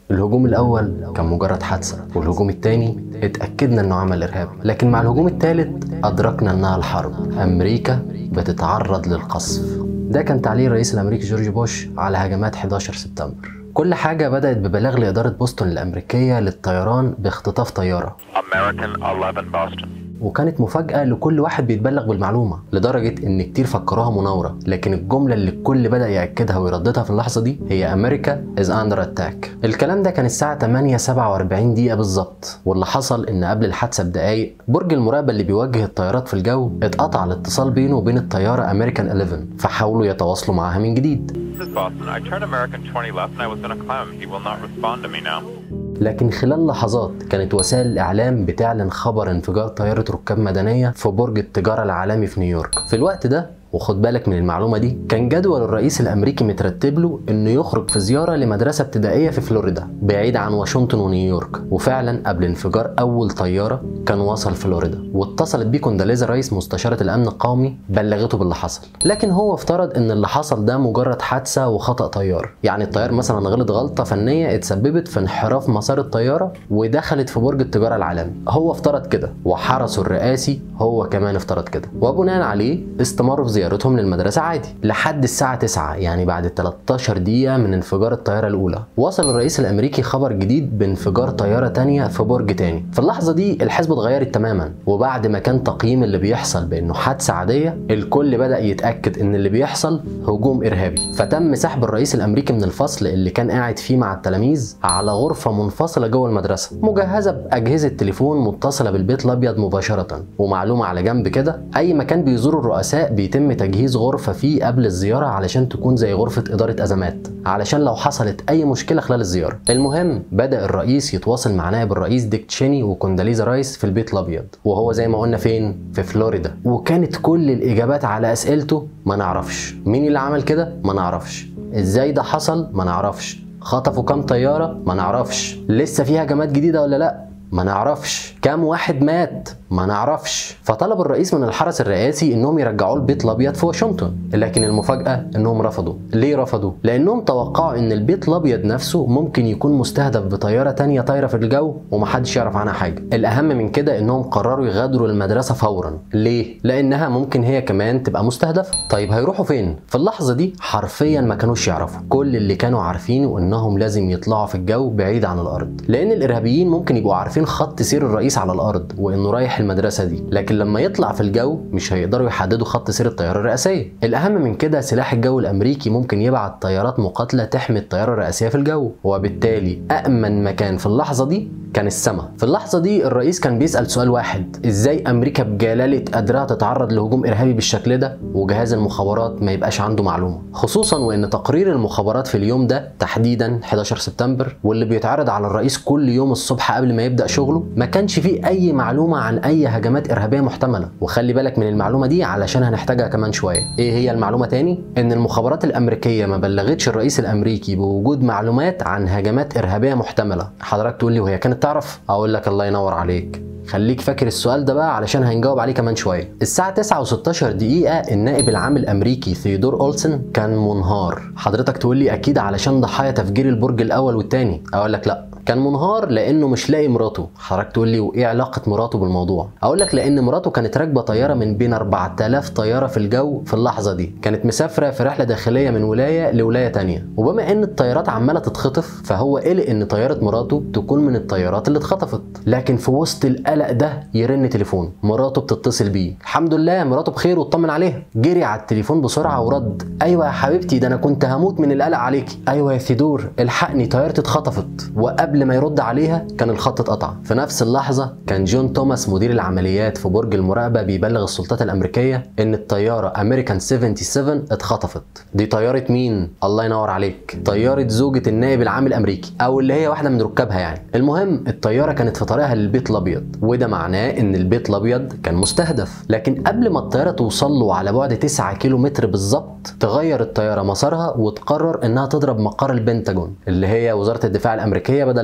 الهجوم الأول كان مجرد حادثة والهجوم الثاني اتأكدنا إنه عمل إرهابي لكن مع الهجوم الثالث أدركنا إنها الحرب أمريكا بتتعرض للقصف ده كان تعليق الرئيس الأمريكي جورج بوش على هجمات 11 سبتمبر كل حاجة بدأت ببلاغ لإدارة بوسطن الأمريكية للطيران باختطاف طيارة American 11 Boston. وكانت مفاجأة لكل واحد بيتبلغ بالمعلومة لدرجة إن كتير فكروها مناورة لكن الجملة اللي الكل بدأ يأكدها ويرددها في اللحظة دي هي أمريكا is under attack الكلام ده كان الساعة 8 47 دقيقة بالظبط واللي حصل إن قبل الحادثة بدقايق برج المراقبة اللي بيوجه الطيارات في الجو اتقطع الاتصال بينه وبين الطيارة أمريكان 11 فحاولوا يتواصلوا معاها من جديد This is Boston. I turned American 20 left and I was going to climb. He will not respond to me now. لكن خلال لحظات كانت وسائل الإعلام بتعلن خبر انفجار طيارة ركاب مدنية في برج التجارة العالمي في نيويورك في الوقت ده وخد بالك من المعلومة دي كان جدول الرئيس الأمريكي مترتب له إنه يخرج في زيارة لمدرسة ابتدائية في فلوريدا بعيد عن واشنطن ونيويورك وفعلا قبل انفجار أول طيارة كان وصل فلوريدا واتصلت بيه كونداليزا رايس مستشارة الأمن القومي بلغته باللي حصل لكن هو افترض إن اللي حصل ده مجرد حادثة وخطأ طيار يعني الطيار مثلا غلط غلطة فنية اتسببت في انحراف مسار الطيارة ودخلت في برج التجارة العالمي هو افترض كده وحرسه الرئاسي هو كمان افترض كده وبناء عليه استمروا في زيارتهم للمدرسة عادي لحد الساعة 9 يعني بعد 13 دقيقة من انفجار الطيارة الأولى وصل الرئيس الأمريكي خبر جديد بانفجار طيارة تانية في برج تاني في اللحظة دي الحسبة اتغيرت تماما وبعد ما كان تقييم اللي بيحصل بأنه حادثة عادية الكل بدأ يتأكد إن اللي بيحصل هجوم إرهابي فتم سحب الرئيس الأمريكي من الفصل اللي كان قاعد فيه مع التلاميذ على غرفة منفصلة جوه المدرسة مجهزة بأجهزة تليفون متصلة بالبيت الأبيض مباشرة ومعلومة على جنب كده أي مكان بيزوره الرؤساء بيتم تجهيز غرفة فيه قبل الزيارة علشان تكون زي غرفة إدارة أزمات علشان لو حصلت أي مشكلة خلال الزيارة المهم بدأ الرئيس يتواصل مع نائب الرئيس ديك تشيني وكونداليزا رايس في البيت الأبيض وهو زي ما قلنا فين في فلوريدا وكانت كل الإجابات على أسئلته ما نعرفش مين اللي عمل كده ما نعرفش ازاي ده حصل ما نعرفش خطفوا كام طيارة ما نعرفش لسه في هجمات جديدة ولا لا ما نعرفش كام واحد مات ما نعرفش فطلب الرئيس من الحرس الرئاسي انهم يرجعوه البيت الابيض في واشنطن لكن المفاجاه انهم رفضوا ليه رفضوا لانهم توقعوا ان البيت الابيض نفسه ممكن يكون مستهدف بطياره تانية طايره في الجو ومحدش يعرف عنها حاجه الاهم من كده انهم قرروا يغادروا المدرسه فورا ليه لانها ممكن هي كمان تبقى مستهدفه طيب هيروحوا فين في اللحظه دي حرفيا ما كانوش يعرفوا كل اللي كانوا عارفينه انهم لازم يطلعوا في الجو بعيد عن الارض لان الارهابيين ممكن يبقوا عارفين خط سير الرئيس على الارض وانه رايح المدرسه دي لكن لما يطلع في الجو مش هيقدروا يحددوا خط سير الطياره الرئاسيه الاهم من كده سلاح الجو الامريكي ممكن يبعت طيارات مقاتله تحمي الطياره الرئاسيه في الجو وبالتالي امن مكان في اللحظه دي كان السماء في اللحظه دي الرئيس كان بيسال سؤال واحد ازاي امريكا بجلاله قادره تتعرض لهجوم ارهابي بالشكل ده وجهاز المخابرات ما يبقاش عنده معلومه خصوصا وان تقرير المخابرات في اليوم ده تحديدا 11 سبتمبر واللي بيتعرض على الرئيس كل يوم الصبح قبل ما يبدا شغله ما كانش فيه اي معلومه عن اي هجمات ارهابيه محتمله وخلي بالك من المعلومه دي علشان هنحتاجها كمان شويه ايه هي المعلومه تاني ان المخابرات الامريكيه ما بلغتش الرئيس الامريكي بوجود معلومات عن هجمات ارهابيه محتمله حضرتك تقول لي وهي كانت تعرف اقول لك الله ينور عليك خليك فاكر السؤال ده بقى علشان هنجاوب عليه كمان شويه الساعه 9 و16 دقيقه النائب العام الامريكي ثيودور اولسن كان منهار حضرتك تقول لي اكيد علشان ضحايا تفجير البرج الاول والتاني اقول لك لا كان منهار لانه مش لاقي مراته حضرتك تقول لي وايه علاقه مراته بالموضوع اقول لك لان مراته كانت راكبه طياره من بين 4000 طياره في الجو في اللحظه دي كانت مسافره في رحله داخليه من ولايه لولايه تانية وبما ان الطيارات عماله تتخطف فهو قلق ان طياره مراته تكون من الطيارات اللي اتخطفت لكن في وسط القلق ده يرن تليفون مراته بتتصل بيه الحمد لله مراته بخير واطمن عليها جري على التليفون بسرعه ورد ايوه يا حبيبتي ده انا كنت هموت من القلق عليكي ايوه يا ثيدور الحقني طيارتي اتخطفت وقبل ما يرد عليها كان الخط اتقطع في نفس اللحظه كان جون توماس مدير العمليات في برج المراقبه بيبلغ السلطات الامريكيه ان الطياره امريكان 77 اتخطفت دي طياره مين الله ينور عليك طياره زوجة النائب العام الامريكي او اللي هي واحده من ركابها يعني المهم الطياره كانت في طريقها للبيت الابيض وده معناه ان البيت الابيض كان مستهدف لكن قبل ما الطياره توصل له على بعد 9 كيلو متر بالظبط تغير الطياره مسارها وتقرر انها تضرب مقر البنتاجون اللي هي وزاره الدفاع الامريكيه بدل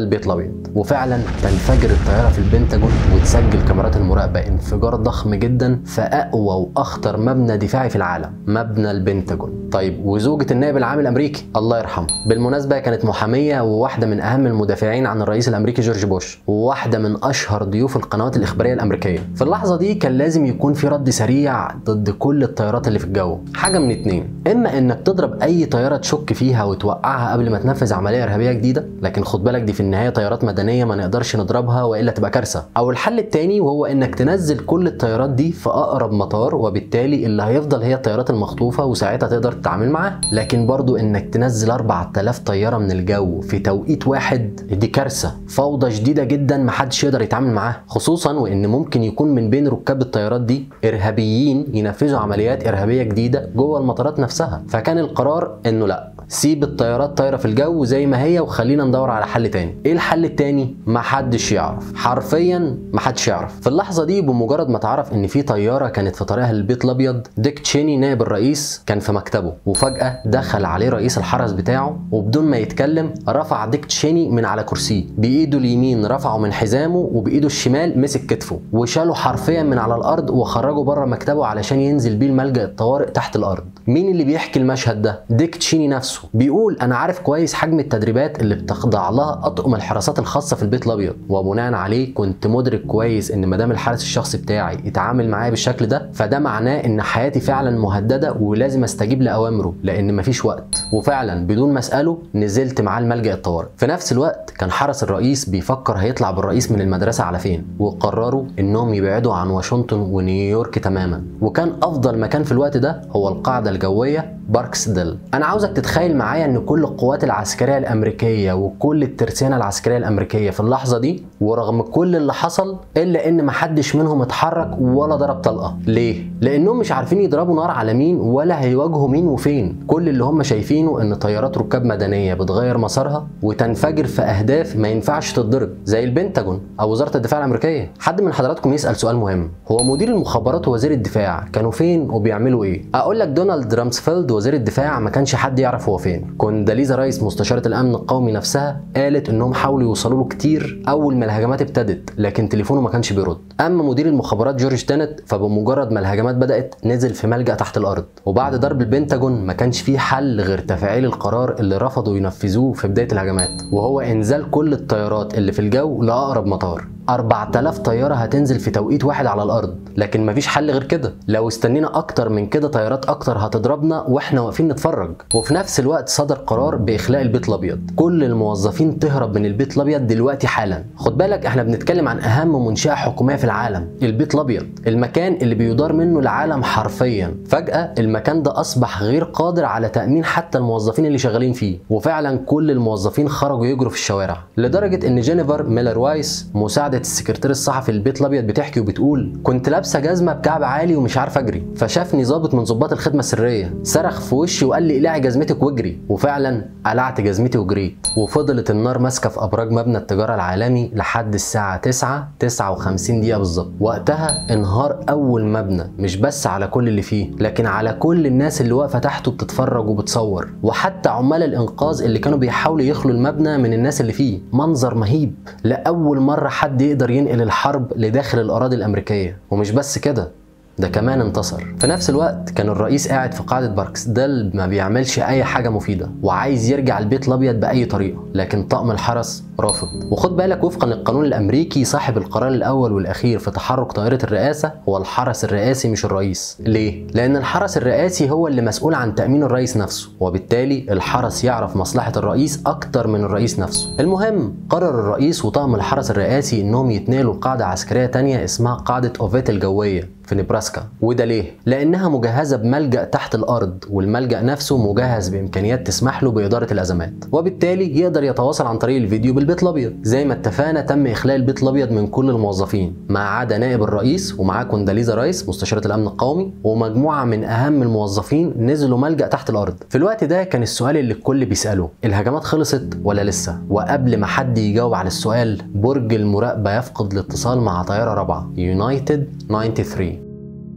البيت الابيض وفعلا تنفجر الطياره في البنتاجون وتسجل كاميرات المراقبه انفجار ضخم جدا في اقوى واخطر مبنى دفاعي في العالم مبنى البنتاجون طيب وزوجة النائب العام الامريكي الله يرحمه بالمناسبه كانت محاميه وواحده من اهم المدافعين عن الرئيس الامريكي جورج بوش وواحده من اشهر ضيوف القنوات الاخباريه الامريكيه في اللحظه دي كان لازم يكون في رد سريع ضد كل الطيارات اللي في الجو حاجه من اتنين اما انك تضرب اي طياره تشك فيها وتوقعها قبل ما تنفذ عمليه ارهابيه جديده لكن خد بالك دي في النهايه طيارات مدنيه ما نقدرش نضربها والا تبقى كارثه او الحل التاني وهو انك تنزل كل الطيارات دي في اقرب مطار وبالتالي اللي هيفضل هي الطيارات المخطوفه وساعتها تقدر تتعامل معاها لكن برضو انك تنزل 4000 طياره من الجو في توقيت واحد دي كارثه فوضى شديده جدا محدش يقدر يتعامل معاها خصوصا وان ممكن يكون من بين ركاب الطيارات دي ارهابيين ينفذوا عمليات ارهابيه جديده جوه المطارات نفسها فكان القرار انه لا سيب الطيارات طايره في الجو زي ما هي وخلينا ندور على حل تاني ايه الحل التاني محدش يعرف حرفيا محدش يعرف في اللحظه دي بمجرد ما تعرف ان في طياره كانت في طريقها للبيت الابيض ديك تشيني نائب الرئيس كان في مكتبه وفجاه دخل عليه رئيس الحرس بتاعه وبدون ما يتكلم رفع ديك تشيني من على كرسيه بايده اليمين رفعه من حزامه وبايده الشمال مسك كتفه وشاله حرفيا من على الارض وخرجه بره مكتبه علشان ينزل بيه الملجا الطوارئ تحت الارض مين اللي بيحكي المشهد ده ديك تشيني نفسه بيقول انا عارف كويس حجم التدريبات اللي بتخضع لها اطقم الحراسات الخاصه في البيت الابيض وبناء عليه كنت مدرك كويس ان ما دام الحارس الشخصي بتاعي اتعامل معايا بالشكل ده فده معناه ان حياتي فعلا مهدده ولازم استجيب لاوامره لان مفيش وقت وفعلا بدون ما اساله نزلت معاه الملجا الطوارئ في نفس الوقت كان حرس الرئيس بيفكر هيطلع بالرئيس من المدرسه على فين وقرروا انهم يبعدوا عن واشنطن ونيويورك تماما وكان افضل مكان في الوقت ده هو القاعده الجويه باركسديل انا عاوزك تتخيل معايا ان كل القوات العسكريه الامريكيه وكل الترسانه العسكريه الامريكيه في اللحظه دي ورغم كل اللي حصل الا ان محدش منهم اتحرك ولا ضرب طلقه ليه لانهم مش عارفين يضربوا نار على مين ولا هيواجهوا مين وفين كل اللي هم شايفينه ان طيارات ركاب مدنيه بتغير مسارها وتنفجر في اهداف ما ينفعش تتضرب زي البنتاجون او وزاره الدفاع الامريكيه حد من حضراتكم يسال سؤال مهم هو مدير المخابرات ووزير الدفاع كانوا فين وبيعملوا ايه اقول لك دونالد رامسفيلد وزير الدفاع ما كانش حد يعرف هو فين كونداليزا رايس مستشاره الامن القومي نفسها قالت انهم حاولوا يوصلوا له كتير اول ما الهجمات ابتدت لكن تليفونه ما كانش بيرد اما مدير المخابرات جورج تانت فبمجرد ما الهجمات بدات نزل في ملجا تحت الارض وبعد ضرب البنتاجون ما كانش فيه حل غير تفعيل القرار اللي رفضوا ينفذوه في بدايه الهجمات وهو انزال كل الطيارات اللي في الجو لاقرب مطار 4000 طياره هتنزل في توقيت واحد على الارض لكن مفيش حل غير كده لو استنينا اكتر من كده طيارات اكتر هتضربنا واحنا واقفين نتفرج وفي نفس الوقت صدر قرار باخلاء البيت الابيض كل الموظفين تهرب من البيت الابيض دلوقتي حالا خد بالك احنا بنتكلم عن اهم منشاه حكوميه في العالم البيت الابيض المكان اللي بيدار منه العالم حرفيا فجاه المكان ده اصبح غير قادر على تامين حتى الموظفين اللي شغالين فيه وفعلا كل الموظفين خرجوا يجروا في الشوارع لدرجه ان جينيفر ميلر وايس مساعده السكرتير الصحفي للبيت الابيض بتحكي وبتقول كنت لابسه جزمه بكعب عالي ومش عارفه اجري فشافني ظابط من ضباط الخدمه السريه صرخ في وشي وقال لي اقلعي جزمتك واجري وفعلا قلعت جزمتي وجريت وفضلت النار ماسكه في ابراج مبنى التجاره العالمي لحد الساعه 9 59 دقيقه بالظبط وقتها انهار اول مبنى مش بس على كل اللي فيه لكن على كل الناس اللي واقفه تحته بتتفرج وبتصور وحتى عمال الانقاذ اللي كانوا بيحاولوا يخلوا المبنى من الناس اللي فيه منظر مهيب لاول مره حد يقدر ينقل الحرب لداخل الاراضي الامريكيه ومش بس كده ده كمان انتصر في نفس الوقت كان الرئيس قاعد في قاعدة باركسديل ما بيعملش أي حاجة مفيدة وعايز يرجع البيت الأبيض بأي طريقة لكن طقم الحرس رافض وخد بالك وفقا للقانون الأمريكي صاحب القرار الأول والأخير في تحرك طائرة الرئاسة هو الحرس الرئاسي مش الرئيس ليه؟ لأن الحرس الرئاسي هو اللي مسؤول عن تأمين الرئيس نفسه وبالتالي الحرس يعرف مصلحة الرئيس أكتر من الرئيس نفسه المهم قرر الرئيس وطاقم الحرس الرئاسي إنهم يتنقلوا لقاعدة عسكرية تانية اسمها قاعدة أوفيت الجوية في نبراسكا وده ليه؟ لأنها مجهزة بملجأ تحت الأرض والملجأ نفسه مجهز بإمكانيات تسمح له بإدارة الأزمات وبالتالي يقدر يتواصل عن طريق الفيديو بالبيت الأبيض زي ما اتفقنا تم إخلاء البيت الأبيض من كل الموظفين ما عدا نائب الرئيس ومعاه كونداليزا رايس مستشارة الأمن القومي ومجموعة من أهم الموظفين نزلوا ملجأ تحت الأرض في الوقت ده كان السؤال اللي الكل بيسأله الهجمات خلصت ولا لسه؟ وقبل ما حد يجاوب على السؤال برج المراقبة يفقد الاتصال مع طيارة رابعة يونايتد 93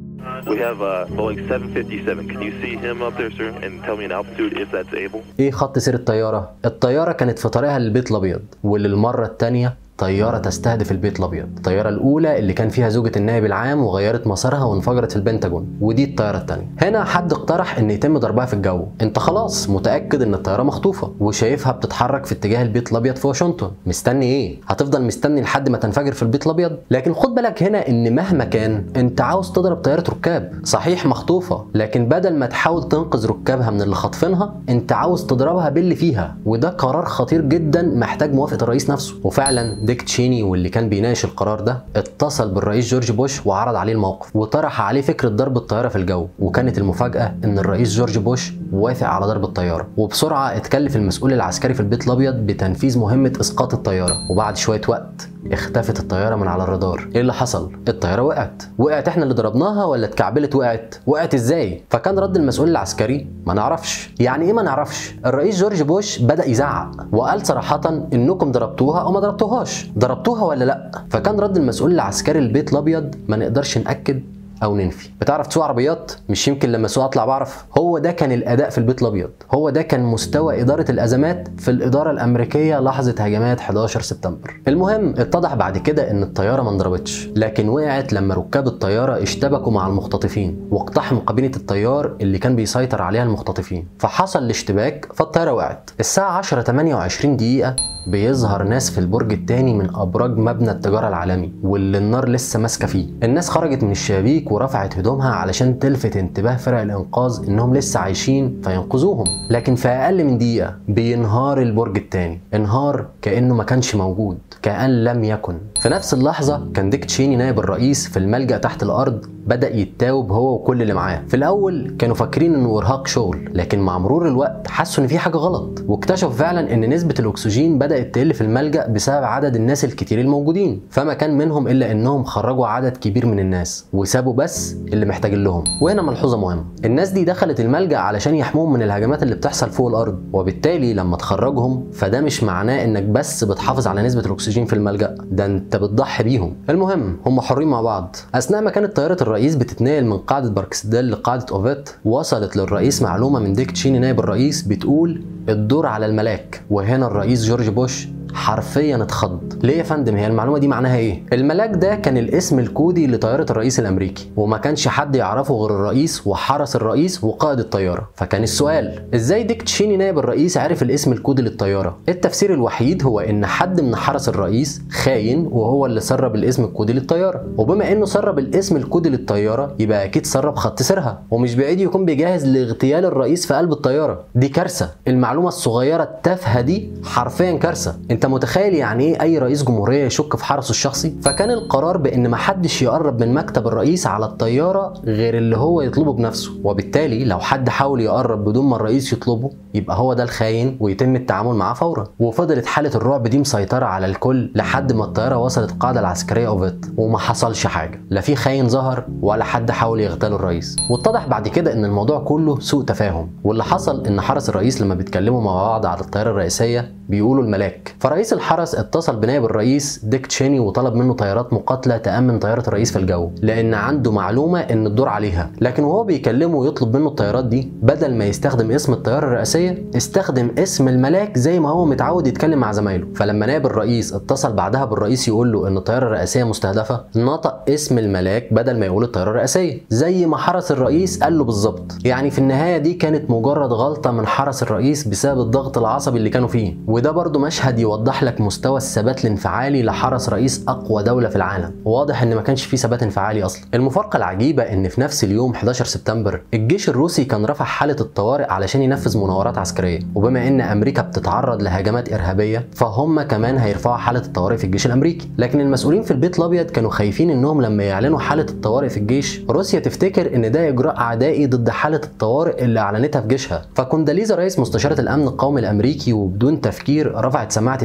We have uh, Boeing 757. Can you see him up there, sir, and tell me an altitude if that's able? ايه خط سير الطياره الطياره كانت في طريقها للبيت الابيض وللمره الثانيه طيارة تستهدف البيت الأبيض الطيارة الأولى اللي كان فيها زوجة النائب العام وغيرت مسارها وانفجرت في البنتاجون ودي الطيارة التانية هنا حد اقترح إن يتم ضربها في الجو أنت خلاص متأكد إن الطيارة مخطوفة وشايفها بتتحرك في اتجاه البيت الأبيض في واشنطن مستني إيه؟ هتفضل مستني لحد ما تنفجر في البيت الأبيض لكن خد بالك هنا إن مهما كان أنت عاوز تضرب طيارة ركاب صحيح مخطوفة لكن بدل ما تحاول تنقذ ركابها من اللي خاطفينها أنت عاوز تضربها باللي فيها وده قرار خطير جدا محتاج موافقة الرئيس نفسه وفعلا ديك تشيني واللي كان بيناقش القرار ده اتصل بالرئيس جورج بوش وعرض عليه الموقف وطرح عليه فكره ضرب الطياره في الجو وكانت المفاجاه ان الرئيس جورج بوش وافق على ضرب الطياره وبسرعه اتكلف المسؤول العسكري في البيت الابيض بتنفيذ مهمه اسقاط الطياره وبعد شويه وقت اختفت الطياره من على الرادار ايه اللي حصل الطياره وقعت وقعت احنا اللي ضربناها ولا اتكعبلت وقعت وقعت ازاي فكان رد المسؤول العسكري ما نعرفش يعني ايه ما نعرفش الرئيس جورج بوش بدا يزعق وقال صراحه انكم ضربتوها او ما ضربتوهاش ضربتوها ولا لا فكان رد المسؤول العسكري البيت الابيض ما نقدرش ناكد او ننفي بتعرف تسوق عربيات مش يمكن لما اسوق اطلع بعرف هو ده كان الاداء في البيت الابيض هو ده كان مستوى اداره الازمات في الاداره الامريكيه لحظه هجمات 11 سبتمبر المهم اتضح بعد كده ان الطياره ما انضربتش لكن وقعت لما ركاب الطياره اشتبكوا مع المختطفين واقتحموا كابينه الطيار اللي كان بيسيطر عليها المختطفين فحصل الاشتباك فالطياره وقعت الساعه 10 28 دقيقه بيظهر ناس في البرج الثاني من ابراج مبنى التجاره العالمي واللي النار لسه ماسكه فيه الناس خرجت من الشبابيك ورفعت هدومها علشان تلفت انتباه فرق الانقاذ انهم لسه عايشين فينقذوهم لكن في اقل من دقيقه بينهار البرج الثاني انهار كانه ما كانش موجود كان لم يكن في نفس اللحظه كان ديك تشيني نائب الرئيس في الملجا تحت الارض بدا يتاوب هو وكل اللي معاه في الاول كانوا فاكرين انه ارهاق شغل لكن مع مرور الوقت حسوا ان في حاجه غلط واكتشفوا فعلا ان نسبه الاكسجين بدات تقل في الملجا بسبب عدد الناس الكتير الموجودين فما كان منهم الا انهم خرجوا عدد كبير من الناس وسابوا بس اللي محتاجين لهم وهنا ملحوظه مهمه الناس دي دخلت الملجا علشان يحموهم من الهجمات اللي بتحصل فوق الارض وبالتالي لما تخرجهم فده مش معناه انك بس بتحافظ على نسبه الاكسجين في الملجا ده انت بتضحي بيهم المهم هم حرين مع بعض اثناء ما كانت طياره الرئيس بتتنقل من قاعده باركسدال لقاعده اوفيت وصلت للرئيس معلومه من ديك تشيني نائب الرئيس بتقول الدور على الملاك وهنا الرئيس جورج بوش حرفيا اتخض ليه يا فندم هي المعلومه دي معناها ايه الملاك ده كان الاسم الكودي لطياره الرئيس الامريكي وما كانش حد يعرفه غير الرئيس وحرس الرئيس وقائد الطياره فكان السؤال ازاي ديك تشيني نائب الرئيس عرف الاسم الكودي للطياره التفسير الوحيد هو ان حد من حرس الرئيس خاين وهو اللي سرب الاسم الكودي للطياره وبما انه سرب الاسم الكودي للطياره يبقى اكيد سرب خط سيرها ومش بعيد يكون بيجهز لاغتيال الرئيس في قلب الطياره دي كارثه المعلومه الصغيره التافهه دي حرفيا كارثه انت متخيل يعني ايه اي رئيس جمهوريه يشك في حرسه الشخصي فكان القرار بان محدش يقرب من مكتب الرئيس على الطياره غير اللي هو يطلبه بنفسه وبالتالي لو حد حاول يقرب بدون ما الرئيس يطلبه يبقى هو ده الخاين ويتم التعامل معاه فورا وفضلت حاله الرعب دي مسيطره على الكل لحد ما الطياره وصلت القاعده العسكريه اوفيت وما حصلش حاجه لا في خاين ظهر ولا حد حاول يغتال الرئيس واتضح بعد كده ان الموضوع كله سوء تفاهم واللي حصل ان حرس الرئيس لما بيتكلموا مع بعض على الطياره الرئيسيه بيقولوا الملاك فرئيس الحرس اتصل بنائب الرئيس ديك تشيني وطلب منه طيارات مقاتله تامن طياره الرئيس في الجو لان عنده معلومه ان الدور عليها لكن وهو بيكلمه ويطلب منه الطيارات دي بدل ما يستخدم اسم الطياره الرئيسيه استخدم اسم الملاك زي ما هو متعود يتكلم مع زمايله فلما نائب الرئيس اتصل بعدها بالرئيس يقول له ان الطياره الرئيسيه مستهدفه نطق اسم الملاك بدل ما يقول الطياره الرئيسيه زي ما حرس الرئيس قال له بالظبط يعني في النهايه دي كانت مجرد غلطه من حرس الرئيس بسبب الضغط العصبي اللي كانوا فيه وده برضو مشهد يوضح لك مستوى الثبات الانفعالي لحرس رئيس اقوى دوله في العالم واضح ان ما كانش فيه ثبات انفعالي اصلا المفارقه العجيبه ان في نفس اليوم 11 سبتمبر الجيش الروسي كان رفع حاله الطوارئ علشان ينفذ مناورات عسكريه وبما ان امريكا بتتعرض لهجمات ارهابيه فهم كمان هيرفعوا حاله الطوارئ في الجيش الامريكي لكن المسؤولين في البيت الابيض كانوا خايفين انهم لما يعلنوا حاله الطوارئ في الجيش روسيا تفتكر ان ده اجراء عدائي ضد حاله الطوارئ اللي اعلنتها في جيشها فكونداليزا رئيس مستشاره الامن القومي الامريكي وبدون تفكير رفعت سماعه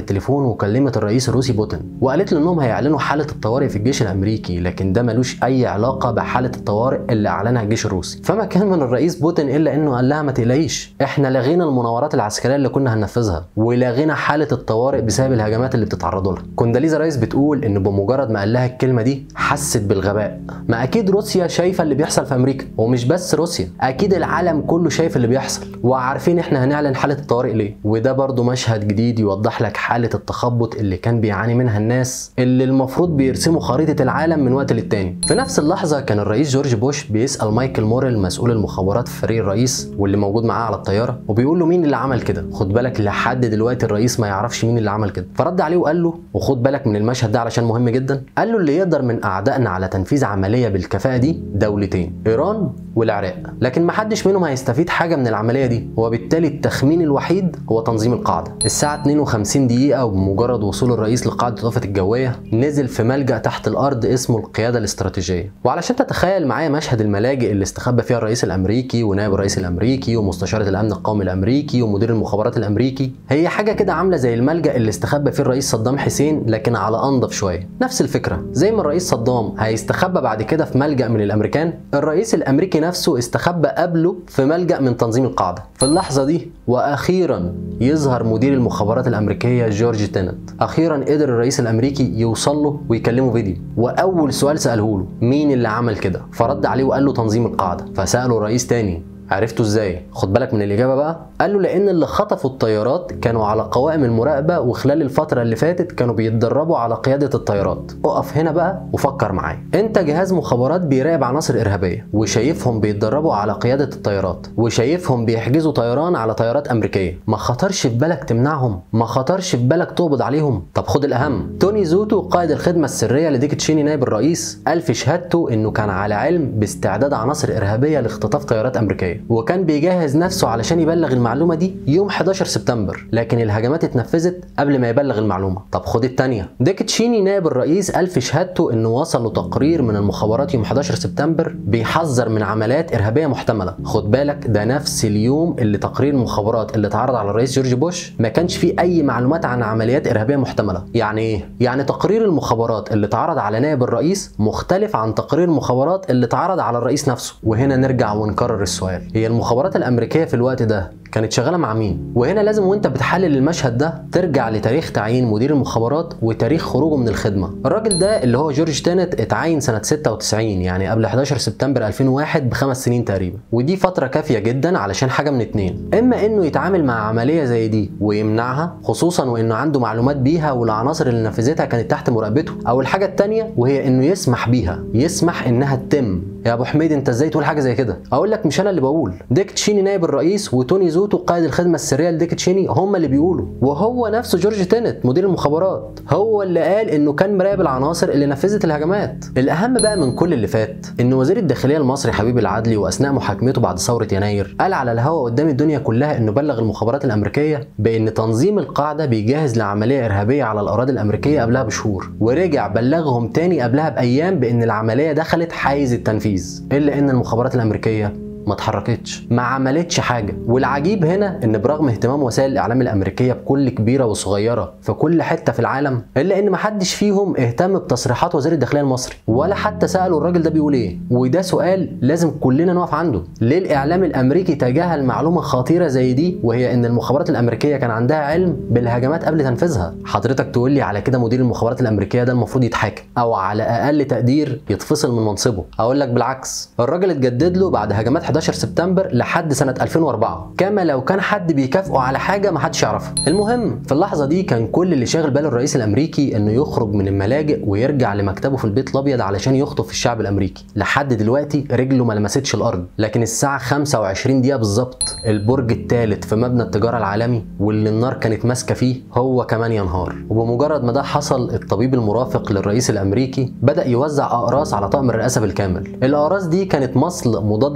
التليفون وكلمت الرئيس الروسي بوتين وقالت له انهم هيعلنوا حاله الطوارئ في الجيش الامريكي لكن ده ملوش اي علاقه بحاله الطوارئ اللي اعلنها الجيش الروسي فما كان من الرئيس بوتين الا انه قال لها ما تقلقيش احنا لغينا المناورات العسكريه اللي كنا هننفذها ولغينا حاله الطوارئ بسبب الهجمات اللي بتتعرضوا لها كونداليزا رايس بتقول ان بمجرد ما قال لها الكلمه دي حست بالغباء ما اكيد روسيا شايفه اللي بيحصل في امريكا ومش بس روسيا اكيد العالم كله شايف اللي بيحصل وعارفين احنا هنعلن حاله الطوارئ ليه وده برضو مشهد جديد يوضح لك حاله التخبط اللي كان بيعاني منها الناس اللي المفروض بيرسموا خريطه العالم من وقت للتاني في نفس اللحظه كان الرئيس جورج بوش بيسال مايكل موريل مسؤول المخابرات في فريق الرئيس واللي موجود معاه على الطياره وبيقول له مين اللي عمل كده خد بالك لحد دلوقتي الرئيس ما يعرفش مين اللي عمل كده فرد عليه وقال له وخد بالك من المشهد ده علشان مهم جدا قال له اللي يقدر من اعدائنا على تنفيذ عمليه بالكفاءه دي دولتين ايران والعراق لكن ما حدش منهم هيستفيد حاجه من العمليه دي وبالتالي التخمين الوحيد هو تنظيم القاعده الساعه 52 دقيقه وبمجرد وصول الرئيس لقاعده الطاقه الجويه نزل في ملجا تحت الارض اسمه القياده الاستراتيجيه وعلشان تتخيل معايا مشهد الملاجئ اللي استخبى فيها الرئيس الامريكي ونائب الرئيس الامريكي ومستشاره الامن القومي الامريكي ومدير المخابرات الامريكي هي حاجه كده عامله زي الملجا اللي استخبى فيه الرئيس صدام حسين لكن على انضف شويه نفس الفكره زي ما الرئيس صدام هيستخبى بعد كده في ملجا من الامريكان الرئيس الامريكي نفسه استخبى قبله في ملجا من تنظيم القاعده في اللحظه دي واخيرا يظهر مدير المخابرات الامريكيه جورج تينت اخيرا قدر الرئيس الامريكي يوصل له ويكلمه فيديو واول سؤال ساله له مين اللي عمل كده فرد عليه وقال له تنظيم القاعده فساله الرئيس تاني عرفته ازاي؟ خد بالك من الاجابه بقى قال له لان اللي خطفوا الطيارات كانوا على قوائم المراقبه وخلال الفتره اللي فاتت كانوا بيتدربوا على قياده الطيارات اقف هنا بقى وفكر معايا انت جهاز مخابرات بيراقب عناصر ارهابيه وشايفهم بيتدربوا على قياده الطيارات وشايفهم بيحجزوا طيران على طيارات امريكيه ما خطرش في بالك تمنعهم ما خطرش في بالك تقبض عليهم طب خد الاهم توني زوتو قائد الخدمه السريه لديك تشيني نائب الرئيس قال في شهادته انه كان على علم باستعداد عناصر ارهابيه لاختطاف طيارات امريكيه وكان بيجهز نفسه علشان يبلغ المعلومه دي يوم 11 سبتمبر لكن الهجمات اتنفذت قبل ما يبلغ المعلومه طب خد الثانيه ديك تشيني نائب الرئيس قال في شهادته انه وصل له تقرير من المخابرات يوم 11 سبتمبر بيحذر من عمليات ارهابيه محتمله خد بالك ده نفس اليوم اللي تقرير المخابرات اللي اتعرض على الرئيس جورج بوش ما كانش فيه اي معلومات عن عمليات ارهابيه محتمله يعني ايه يعني تقرير المخابرات اللي اتعرض على نائب الرئيس مختلف عن تقرير المخابرات اللي اتعرض على الرئيس نفسه وهنا نرجع ونكرر السؤال هي المخابرات الامريكيه في الوقت ده كانت شغاله مع مين وهنا لازم وانت بتحلل المشهد ده ترجع لتاريخ تعيين مدير المخابرات وتاريخ خروجه من الخدمه الراجل ده اللي هو جورج تينت اتعين سنه 96 يعني قبل 11 سبتمبر 2001 بخمس سنين تقريبا ودي فتره كافيه جدا علشان حاجه من اتنين اما انه يتعامل مع عمليه زي دي ويمنعها خصوصا وانه عنده معلومات بيها والعناصر اللي نفذتها كانت تحت مراقبته او الحاجه الثانيه وهي انه يسمح بيها يسمح انها تتم يا ابو حميد انت ازاي تقول حاجه زي كده اقول لك مش انا اللي بقول ديك تشيني نائب الرئيس وتوني زوتو قائد الخدمه السريه لديك تشيني هم اللي بيقولوا وهو نفسه جورج تينت مدير المخابرات هو اللي قال انه كان مراقب العناصر اللي نفذت الهجمات الاهم بقى من كل اللي فات ان وزير الداخليه المصري حبيب العدلي واثناء محاكمته بعد ثوره يناير قال على الهواء قدام الدنيا كلها انه بلغ المخابرات الامريكيه بان تنظيم القاعده بيجهز لعمليه ارهابيه على الاراضي الامريكيه قبلها بشهور ورجع بلغهم تاني قبلها بايام بان العمليه دخلت حيز التنفيذ الا ان المخابرات الامريكيه ما اتحركتش ما عملتش حاجه والعجيب هنا ان برغم اهتمام وسائل الاعلام الامريكيه بكل كبيره وصغيره في كل حته في العالم الا ان ما حدش فيهم اهتم بتصريحات وزير الداخليه المصري ولا حتى سالوا الراجل ده بيقول ايه وده سؤال لازم كلنا نقف عنده ليه الاعلام الامريكي تجاهل معلومه خطيره زي دي وهي ان المخابرات الامريكيه كان عندها علم بالهجمات قبل تنفيذها حضرتك تقول لي على كده مدير المخابرات الامريكيه ده المفروض يتحاكم او على اقل تقدير يتفصل من منصبه اقول لك بالعكس الراجل اتجدد له بعد هجمات 11 سبتمبر لحد سنه 2004 كما لو كان حد بيكافئه على حاجه ما حدش يعرفها المهم في اللحظه دي كان كل اللي شاغل بال الرئيس الامريكي انه يخرج من الملاجئ ويرجع لمكتبه في البيت الابيض علشان يخطف الشعب الامريكي لحد دلوقتي رجله ما لمستش الارض لكن الساعه 25 دقيقه بالظبط البرج الثالث في مبنى التجاره العالمي واللي النار كانت ماسكه فيه هو كمان ينهار وبمجرد ما ده حصل الطبيب المرافق للرئيس الامريكي بدا يوزع اقراص على طاقم الرئاسه بالكامل الاقراص دي كانت مصل مضاد للجمره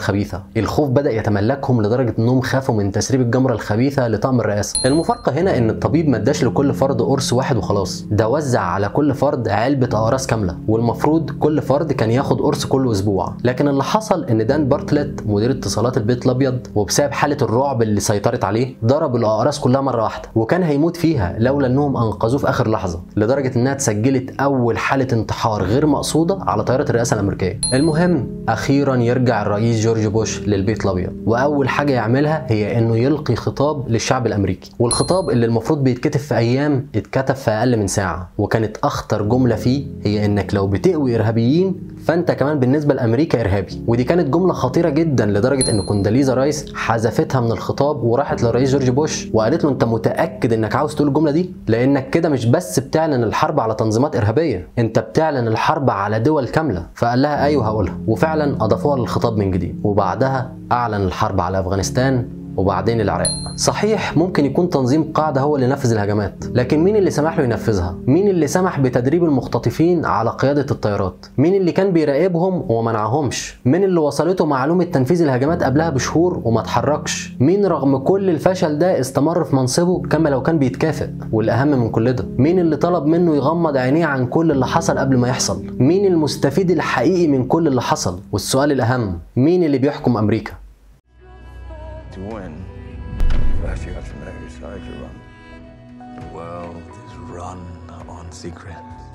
الخبيثه الخوف بدا يتملكهم لدرجه انهم خافوا من تسريب الجمره الخبيثه لطقم الرئاسه المفارقه هنا ان الطبيب ما اداش لكل فرد قرص واحد وخلاص ده وزع على كل فرد علبه اقراص كامله والمفروض كل فرد كان ياخد قرص كل اسبوع لكن اللي حصل ان دان بارتلت مدير اتصالات البيت الابيض وبسبب حاله الرعب اللي سيطرت عليه ضرب الاقراص كلها مره واحده وكان هيموت فيها لولا انهم انقذوه في اخر لحظه لدرجه انها اتسجلت اول حاله انتحار غير مقصوده على طياره الرئاسه الامريكيه المهم اخيرا يرجع الرئيس جورج بوش للبيت الابيض واول حاجه يعملها هي انه يلقي خطاب للشعب الامريكي والخطاب اللي المفروض بيتكتب في ايام اتكتب في اقل من ساعه وكانت اخطر جمله فيه هي انك لو بتقوي ارهابيين فانت كمان بالنسبه لامريكا ارهابي ودي كانت جمله خطيره جدا لدرجه ان كونداليزا رايس حذفتها من الخطاب وراحت للرئيس جورج بوش وقالت له انت متاكد انك عاوز تقول الجمله دي لانك كده مش بس بتعلن الحرب على تنظيمات ارهابيه انت بتعلن الحرب على دول كامله فقال لها ايوه هقولها وفعلا اضافوها للخطاب من جديد وبعدها اعلن الحرب على افغانستان وبعدين العراق صحيح ممكن يكون تنظيم قاعدة هو اللي نفذ الهجمات لكن مين اللي سمح له ينفذها مين اللي سمح بتدريب المختطفين على قيادة الطيارات مين اللي كان بيراقبهم وما منعهمش مين اللي وصلته معلومة تنفيذ الهجمات قبلها بشهور وما اتحركش مين رغم كل الفشل ده استمر في منصبه كما لو كان بيتكافئ والاهم من كل ده مين اللي طلب منه يغمض عينيه عن كل اللي حصل قبل ما يحصل مين المستفيد الحقيقي من كل اللي حصل والسؤال الاهم مين اللي بيحكم امريكا to win. First, you have to know whose side you're on. The world is run on secrets.